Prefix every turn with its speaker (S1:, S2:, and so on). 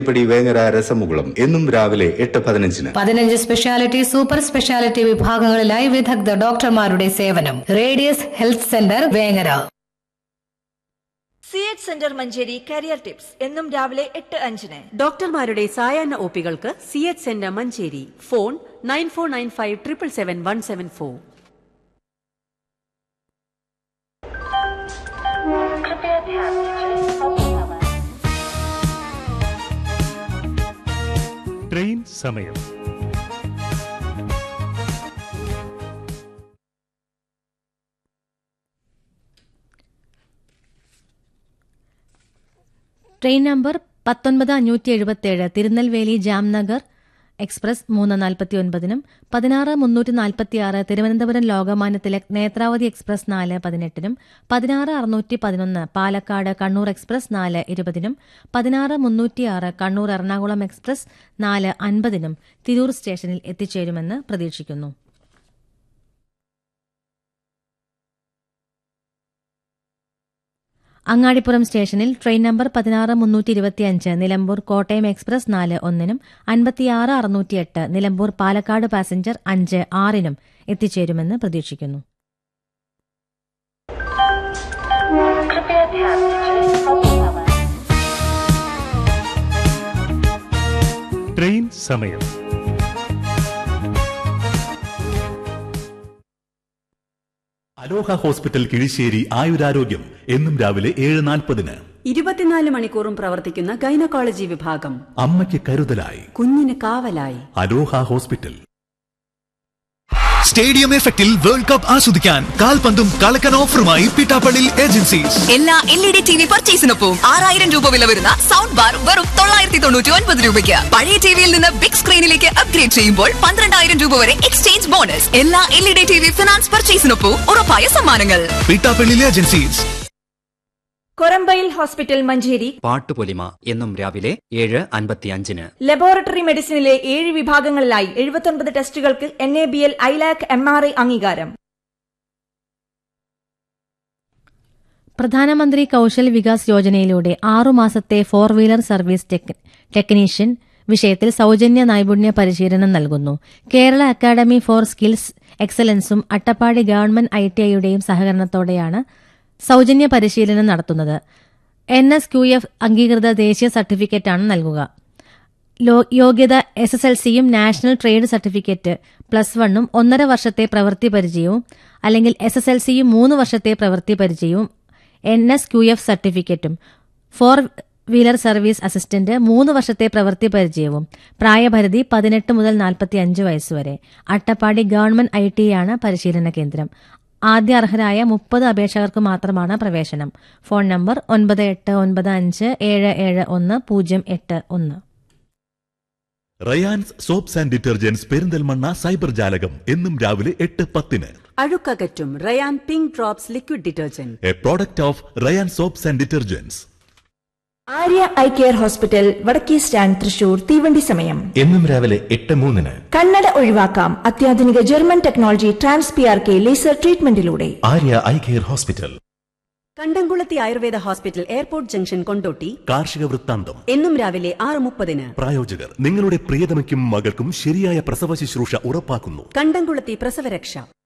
S1: പടി വേങ്ങര രസമുകുളം എന്നും രാവിലെ എട്ട് പതിനഞ്ചിന്
S2: പതിനഞ്ച് സ്പെഷ്യാലിറ്റി സൂപ്പർ സ്പെഷ്യാലിറ്റി വിഭാഗങ്ങളിലായി വിദഗ്ധ ഡോക്ടർമാരുടെ സേവനം Radius health centre Vengara
S3: C H centre Manjeri career tips എന്നും രാവിലെ എട്ട് അഞ്ചിന്
S4: ഡോക്ടർമാരുടെ സായാഹ്ന ഒപികൾക്ക് C H centre Manjeri phone nine four nine five triple seven one seven four
S5: train സമയം
S6: ട്രെയിൻ നമ്പർ പത്തൊൻപത് അഞ്ഞൂറ്റി എഴുപത്തിയേഴ് തിരുനെൽവേലി ജാംനഗർ എക്സ്പ്രസ് മൂന്ന് നാൽപ്പത്തി ഒൻപതിനും പതിനാറ് മുന്നൂറ്റി നാൽപ്പത്തിയാറ് തിരുവനന്തപുരം ലോകമാന്യ തിലക് നേത്രാവതി എക്സ്പ്രസ് നാല് പതിനെട്ടിനും പതിനാറ് അറുന്നൂറ്റി പതിനൊന്ന് പാലക്കാട് കണ്ണൂർ എക്സ്പ്രസ് നാല് ഇരുപതിനും പതിനാറ് മുന്നൂറ്റിയാറ് കണ്ണൂർ എറണാകുളം എക്സ്പ്രസ് നാല് അൻപതിനും തിരൂർ സ്റ്റേഷനിൽ എത്തിച്ചേരുമെന്ന് പ്രതീക്ഷിക്കുന്നു അങ്ങാടിപ്പുറം സ്റ്റേഷനിൽ ട്രെയിൻ നമ്പർ പതിനാറ് മുന്നൂറ്റി ഇരുപത്തിയഞ്ച് നിലമ്പൂർ കോട്ടയം എക്സ്പ്രസ് നാല് ഒന്നിനും അൻപത്തിയാറ് അറുന്നൂറ്റിയെട്ട് നിലമ്പൂർ പാലക്കാട് പാസഞ്ചർ അഞ്ച് ആറിനും എത്തിച്ചേരുമെന്ന് പ്രതീക്ഷിക്കുന്നു
S5: ട്രെയിൻ സമയം
S7: അലോഹ ഹോസ്പിറ്റൽ കിഴിശ്ശേരി ആയുരാരോഗ്യം എന്നും രാവിലെ ഏഴ് നാൽപ്പതിന്
S4: ഇരുപത്തിനാല് മണിക്കൂറും പ്രവർത്തിക്കുന്ന ഗൈനക്കോളജി വിഭാഗം
S7: അമ്മയ്ക്ക് കരുതലായി
S4: കുഞ്ഞിന് കാവലായി
S7: അലോഹ ഹോസ്പിറ്റൽ
S8: സ്റ്റേഡിയം എഫക്റ്റിൽ വേൾഡ് കപ്പ് ആസ്വദിക്കാൻ കാൽപന്തും കളക്കൻ ഓഫറുമായി പിട്ടാപ്പള്ളി ഏജൻസീസ്
S9: എല്ലാ L E D T V പർച്ചേസിനൊപ്പം ആറായിരം രൂപ വില വരുന്ന സൗണ്ട് ബാർ വെറും തൊള്ളായിരത്തി തൊണ്ണൂറ്റി ഒൻപത് രൂപയ്ക്ക് പഴയ ടിവിയിൽ നിന്ന് ബിഗ് സ്ക്രീനിലേക്ക് അപ്ഗ്രേഡ് ചെയ്യുമ്പോൾ പന്ത്രണ്ടായിരം രൂപ വരെ എക്സ്ചേഞ്ച് ബോണസ് എല്ലാ L E D T V finance പർച്ചേസിനൊപ്പം ഉറപ്പായ സമ്മാനങ്ങൾ
S8: പിട്ടാപ്പള്ളി ഏജൻസീസ്
S3: കൊരമ്പയിൽ ഹോസ്പിറ്റൽ മഞ്ചേരി
S10: പാട്ടുപൊലിമ എന്നും രാവിലെ ഏഴ് അൻപത്തിയഞ്ചിന്
S3: ലബോറട്ടറി മെഡിസിനിലെ ഏഴ് വിഭാഗങ്ങളിലായി എഴുപത്തൊൻപത് ടെസ്റ്റുകൾക്ക് N A B L ILAC M R I അംഗീകാരം
S6: പ്രധാനമന്ത്രി കൌശൽ വികാസ് യോജനയിലൂടെ ആറുമാസത്തെ four wheeler service tech- technician വിഷയത്തിൽ സൗജന്യ നൈപുണ്യ പരിശീലനം നൽകുന്നു കേരള അക്കാദമി ഫോർ സ്കിൽസ് എക്സലൻസും അട്ടപ്പാടി ഗവൺമെന്റ് ഐ ടി ഐയുടെയും സഹകരണത്തോടെയാണ് സൗജന്യ പരിശീലനം നടത്തുന്നത് എൻ എസ് ക്യു എഫ് അംഗീകൃത ദേശീയ സർട്ടിഫിക്കറ്റാണ് നൽകുക ലോ- യോഗ്യത എസ് എസ് എൽ സിയും നാഷണൽ ട്രേഡ് സർട്ടിഫിക്കറ്റ് പ്ലസ് വണ്ണും ഒന്നര വർഷത്തെ പ്രവൃത്തി പരിചയവും അല്ലെങ്കിൽ എസ് എസ് എൽ സിയും മൂന്ന് വർഷത്തെ പ്രവൃത്തി പരിചയവും എൻ എസ് ക്യു എഫ് സർട്ടിഫിക്കറ്റും ഫോർ വീലർ സർവീസ് അസിസ്റ്റന്റ് മൂന്ന് വർഷത്തെ പ്രവൃത്തി പരിചയവും പ്രായപരിധി പതിനെട്ട് മുതൽ നാൽപ്പത്തി അഞ്ച് വയസ്സുവരെ അട്ടപ്പാടി ഗവൺമെന്റ് ഐ ടി ആണ് പരിശീലന കേന്ദ്രം ആദ്യ അർഹരായ മുപ്പത് അപേക്ഷകർക്ക് മാത്രമാണ് പ്രവേശനം ഫോൺ നമ്പർ ഒൻപത് എട്ട് ഒൻപത് അഞ്ച് ഏഴ് ഏഴ് ഒന്ന് പൂജ്യം എട്ട് ഒന്ന്
S7: Rayans soaps and detergents Perinthalmanna cyber ജാലകം എന്നും രാവിലെ എട്ട് പത്തിന്
S4: അഴുക്കകറ്റും Rayan pink drops liquid detergent
S7: a product of Rayan soaps and detergents
S3: Arya eye care hospital വടക്കേ സ്റ്റാൻഡ് തൃശൂർ തീവണ്ടി സമയം
S11: എന്നും രാവിലെ എട്ട് മൂന്നിന്
S3: കണ്ണട ഒഴിവാക്കാം അത്യാധുനിക German technology trans P R K laser ട്രീറ്റ്മെന്റിലൂടെ
S11: ആര്യ ഐ കെയർ ഹോസ്പിറ്റൽ
S4: കണ്ടംകുളത്തി ayurveda hospital airport junction Kondotty
S7: കാർഷിക വൃത്താന്തം
S4: എന്നും രാവിലെ ആറ് മുപ്പതിന്
S7: പ്രായോജകർ നിങ്ങളുടെ പ്രിയതമയ്ക്കും മകൾക്കും ശരിയായ പ്രസവ ശുശ്രൂഷ ഉറപ്പാക്കുന്നു
S4: കണ്ടംകുളത്തി പ്രസവരക്ഷ